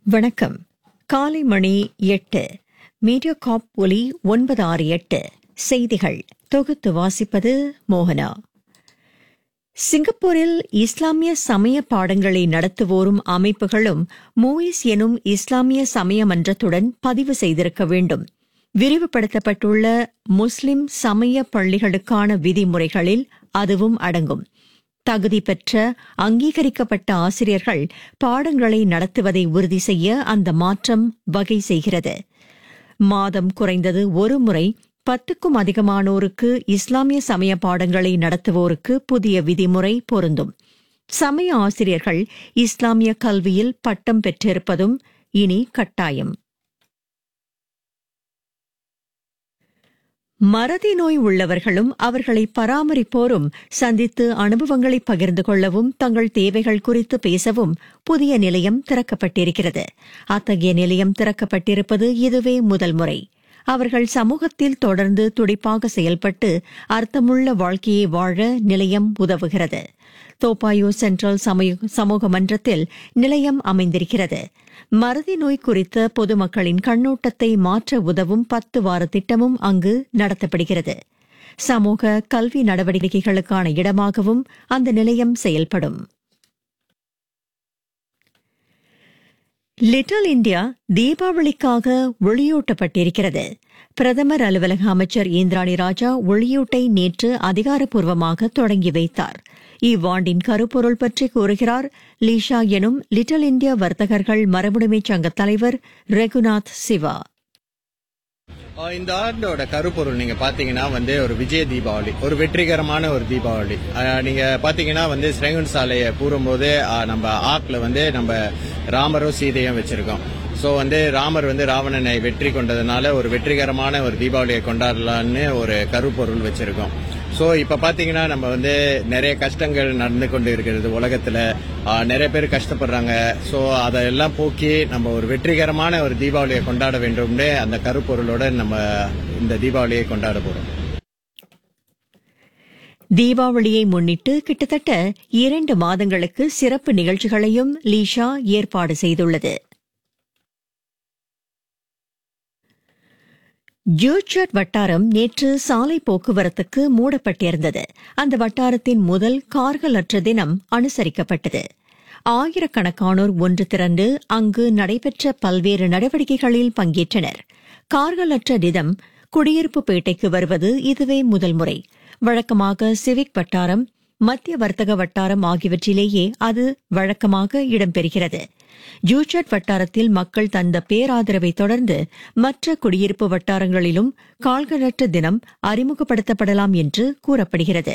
வணக்கம் காலை மணி எட்டு மீடியா காப் ஒலி ஒன்பது ஆறு எட்டு செய்திகள் தொகுத்து வாசிப்பது மோகனா சிங்கப்பூரில் இஸ்லாமிய சமய பாடங்களை நடத்துவோரும் அமைப்புகளும் மூயிஸ் எனும் இஸ்லாமிய சமய மன்றத்துடன் பதிவு செய்திருக்க வேண்டும் விரிவுபடுத்தப்பட்டுள்ள முஸ்லிம் சமய பள்ளிகளுக்கான விதிமுறைகளில் அதுவும் அடங்கும் தகுதி பெற்ற அங்கீகரிக்கப்பட்ட ஆசிரியர்கள் பாடங்களை நடத்துவதை உறுதி செய்ய அந்த மாற்றம் வகை செய்கிறது மாதம் குறைந்தது ஒரு முறை பத்துக்கும் அதிகமானோருக்கு இஸ்லாமிய சமய பாடங்களை நடத்துவோருக்கு புதிய விதிமுறை பொருந்தும் சமய ஆசிரியர்கள் இஸ்லாமிய கல்வியில் பட்டம் பெற்றிருப்பதும் இனி கட்டாயம் மறதி நோய் உள்ளவர்களும் அவர்களை பராமரிப்போரும் சந்தித்து அனுபவங்களை பகிர்ந்து கொள்ளவும் தங்கள் தேவைகள் குறித்து பேசவும் புதிய நிலையம் திறக்கப்பட்டிருக்கிறது அத்தகைய நிலையம் திறக்கப்பட்டிருப்பது இதுவே முதல் முறை அவர்கள் சமூகத்தில் தொடர்ந்து துடிப்பாக செயல்பட்டு அர்த்தமுள்ள வாழ்க்கையை வாழ நிலையம் உதவுகிறது தோப்பாயோ சென்ட்ரல் சமூக மன்றத்தில் நிலையம் அமைந்திருக்கிறது மறதி நோய் குறித்த பொதுமக்களின் கண்ணோட்டத்தை மாற்ற உதவும் பத்து வார திட்டமும் அங்கு நடத்தப்படுகிறது சமூக கல்வி நடவடிக்கைகளுக்கான இடமாகவும் அந்த நிலையம் செயல்படும் லிட்டில் இந்தியா தீபாவளிக்காக ஒளியூட்டப்பட்டிருக்கிறது பிரதமர் அலுவலக அமைச்சர் இந்திராணி ராஜா ஒளியூட்டை நேற்று அதிகாரப்பூர்வமாக தொடங்கி வைத்தார் இவ்வாண்டின் கருப்பொருள் பற்றி கூறுகிறார் லீஷா எனும் லிட்டில் இந்தியா வர்த்தகர்கள் மரபுடைமை சங்க தலைவர் ரகுநாத் சிவா இந்த ஆண்டோட கருப்பொருள் நீங்க பாத்தீங்கன்னா வந்து ஒரு விஜய தீபாவளி ஒரு வெற்றிகரமான ஒரு தீபாவளி நீங்க பாத்தீங்கன்னா வந்து ஸ்ரேங்கன் சாலையை கூறும்போது நம்ம ஆக்ல வந்து நம்ம ராமரும் சீதையும் வச்சிருக்கோம் ஸோ வந்து ராமர் வந்து ராவணனை வெற்றி கொண்டதுனால ஒரு வெற்றிகரமான ஒரு தீபாவளியை கொண்டாடலான்னு ஒரு கருப்பொருள் வச்சிருக்கோம் ஸோ இப்போ பார்த்தீங்கன்னா நம்ம வந்து நிறைய கஷ்டங்கள் நடந்து கொண்டு இருக்கிறது உலகத்தில் நிறைய பேர் கஷ்டப்படுறாங்க ஸோ அதெல்லாம் போக்கி நம்ம ஒரு வெற்றிகரமான ஒரு தீபாவளியை கொண்டாட வேண்டும்னு அந்த கருப்பொருளோட நம்ம இந்த தீபாவளியை கொண்டாட போகிறோம் தீபாவளியை முன்னிட்டு கிட்டத்தட்ட இரண்டு மாதங்களுக்கு சிறப்பு நிகழ்ச்சிகளையும் லீஷா ஏற்பாடு செய்துள்ளது ஜூச்சட் வட்டாரம் நேற்று சாலை போக்குவரத்துக்கு மூடப்பட்டிருந்தது அந்த வட்டாரத்தின் முதல் கார்கள் அற்ற தினம் அனுசரிக்கப்பட்டது ஆயிரக்கணக்கானோர் ஒன்று திரண்டு அங்கு நடைபெற்ற பல்வேறு நடவடிக்கைகளில் பங்கேற்றனர் கார்கள் அற்ற தினம் குடியிருப்பு பேட்டைக்கு வருவது இதுவே முதல் முறை வழக்கமாக சிவிக் வட்டாரம் மத்திய வர்த்தக வட்டாரம் ஆகியவற்றிலேயே அது வழக்கமாக இடம்பெறுகிறது ஜூச்சட் வட்டாரத்தில் மக்கள் தந்த பேராதரவை தொடர்ந்து மற்ற குடியிருப்பு வட்டாரங்களிலும் கால்களற்ற தினம் அறிமுகப்படுத்தப்படலாம் என்று கூறப்படுகிறது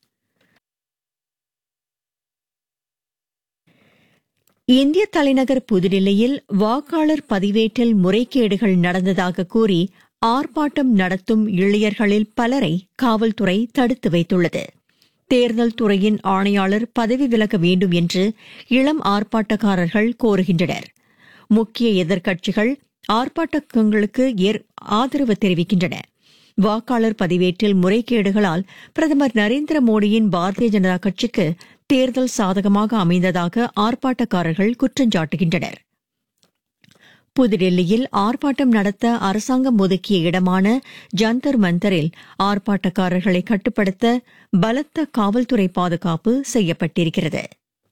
இந்திய தலைநகர் புதுடில்லியில் வாக்காளர் பதிவேட்டில் முறைகேடுகள் நடந்ததாக கூறி ஆர்ப்பாட்டம் நடத்தும் இளைஞர்களில் பலரை காவல்துறை தடுத்து வைத்துள்ளது தேர்தல் துறையின் ஆணையாளர் பதவி விலக வேண்டும் என்று இளம் ஆர்ப்பாட்டக்காரர்கள் கோருகின்றனர் முக்கிய எதிர்க்கட்சிகள் ஆர்ப்பாட்டங்களுக்கு ஆதரவு தெரிவிக்கின்றன வாக்காளர் பதிவேட்டில் முறைகேடுகளால் பிரதமர் நரேந்திர மோடியின் பாரதிய ஜனதா கட்சிக்கு தேர்தல் சாதகமாக அமைந்ததாக ஆர்ப்பாட்டக்காரர்கள் குற்றஞ்சாட்டுகின்றனர் புதுடெல்லியில் ஆர்ப்பாட்டம் நடத்த அரசாங்கம் ஒதுக்கிய இடமான ஜந்தர் மந்தரில் ஆர்ப்பாட்டக்காரர்களை கட்டுப்படுத்த பலத்த காவல்துறை பாதுகாப்பு செய்யப்பட்டிருக்கிறது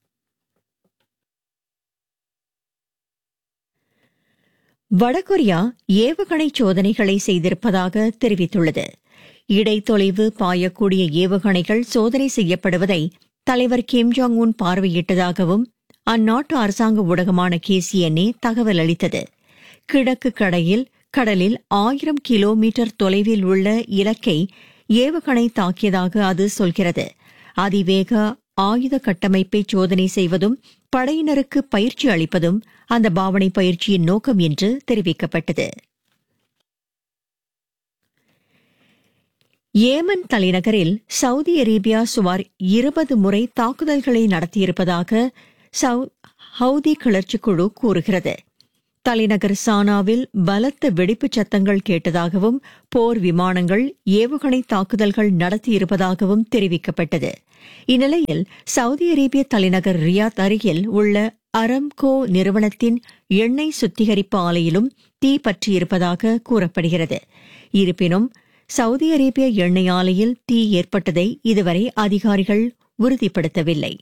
வடகொரியா ஏவுகணை சோதனைகளை செய்திருப்பதாக தெரிவித்துள்ளது இடைத்தொலைவு பாயக்கூடிய ஏவுகணைகள் சோதனை செய்யப்படுவதை தலைவர் கிம் ஜாங் உன் பார்வையிட்டதாகவும் அந்நாட்டு அரசாங்க ஊடகமான கேசிஎன்ஏ தகவல் அளித்தது கிழக்கு கடையில் கடலில் ஆயிரம் கிலோமீட்டர் தொலைவில் உள்ள இலக்கை ஏவுகணை தாக்கியதாக அது சொல்கிறது அதிவேக ஆயுத கட்டமைப்பை சோதனை செய்வதும் படையினருக்கு பயிற்சி அளிப்பதும் அந்த பாவனை பயிற்சியின் நோக்கம் என்று தெரிவிக்கப்பட்டது ஏமன் தலைநகரில் சவுதி அரேபியா சுமார் இருபது முறை தாக்குதல்களை நடத்தியிருப்பதாக ஹவுதி கிளர்ச்சி குழு கூறுகிறது தலைநகர் சானாவில் பலத்த வெடிப்புச் சத்தங்கள் கேட்டதாகவும் போர் விமானங்கள் ஏவுகணை தாக்குதல்கள் நடத்தியிருப்பதாகவும் தெரிவிக்கப்பட்டது இந்நிலையில் சவுதி அரேபிய தலைநகர் ரியாத் அருகில் உள்ள அரம்கோ நிறுவனத்தின் எண்ணெய் சுத்திகரிப்பு ஆலையிலும் தீ பற்றியிருப்பதாக கூறப்படுகிறது இருப்பினும் சவுதி அரேபிய எண்ணெய் ஆலையில் தீ ஏற்பட்டதை இதுவரை அதிகாரிகள் உறுதிப்படுத்தவில்லை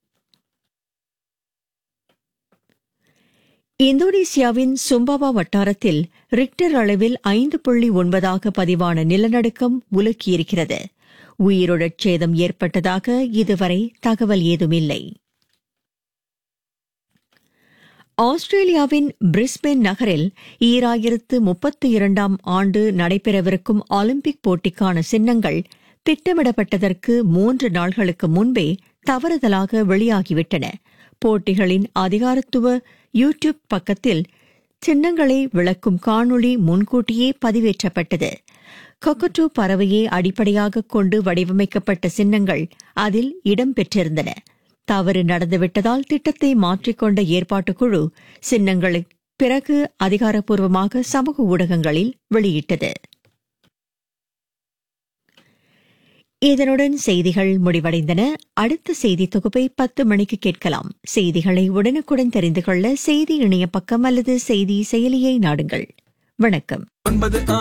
இந்தோனேசியாவின் சும்பாவா வட்டாரத்தில் ரிக்டர் அளவில் ஐந்து புள்ளி ஒன்பதாக பதிவான நிலநடுக்கம் உலுக்கியிருக்கிறது உயிரிழச் சேதம் ஏற்பட்டதாக இதுவரை தகவல் ஏதுமில்லை ஆஸ்திரேலியாவின் பிரிஸ்பேன் நகரில் ஈராயிரத்து முப்பத்தி இரண்டாம் ஆண்டு நடைபெறவிருக்கும் ஒலிம்பிக் போட்டிக்கான சின்னங்கள் திட்டமிடப்பட்டதற்கு மூன்று நாள்களுக்கு முன்பே தவறுதலாக வெளியாகிவிட்டன போட்டிகளின் அதிகாரத்துவ யூ டியூப் பக்கத்தில் சின்னங்களை விளக்கும் காணொளி முன்கூட்டியே பதிவேற்றப்பட்டது கொக்கட்டோ பறவையை அடிப்படையாக கொண்டு வடிவமைக்கப்பட்ட சின்னங்கள் அதில் இடம்பெற்றிருந்தன தவறு நடந்துவிட்டதால் திட்டத்தை மாற்றிக்கொண்ட ஏற்பாட்டுக் குழு சின்னங்களை பிறகு அதிகாரப்பூர்வமாக சமூக ஊடகங்களில் வெளியிட்டது இதனுடன் செய்திகள் முடிவடைந்தன அடுத்த செய்தி தொகுப்பை பத்து மணிக்கு கேட்கலாம் செய்திகளை உடனுக்குடன் தெரிந்து கொள்ள செய்தி இணைய பக்கம் அல்லது செய்தி செயலியை நாடுங்கள் வணக்கம் ஒன்பது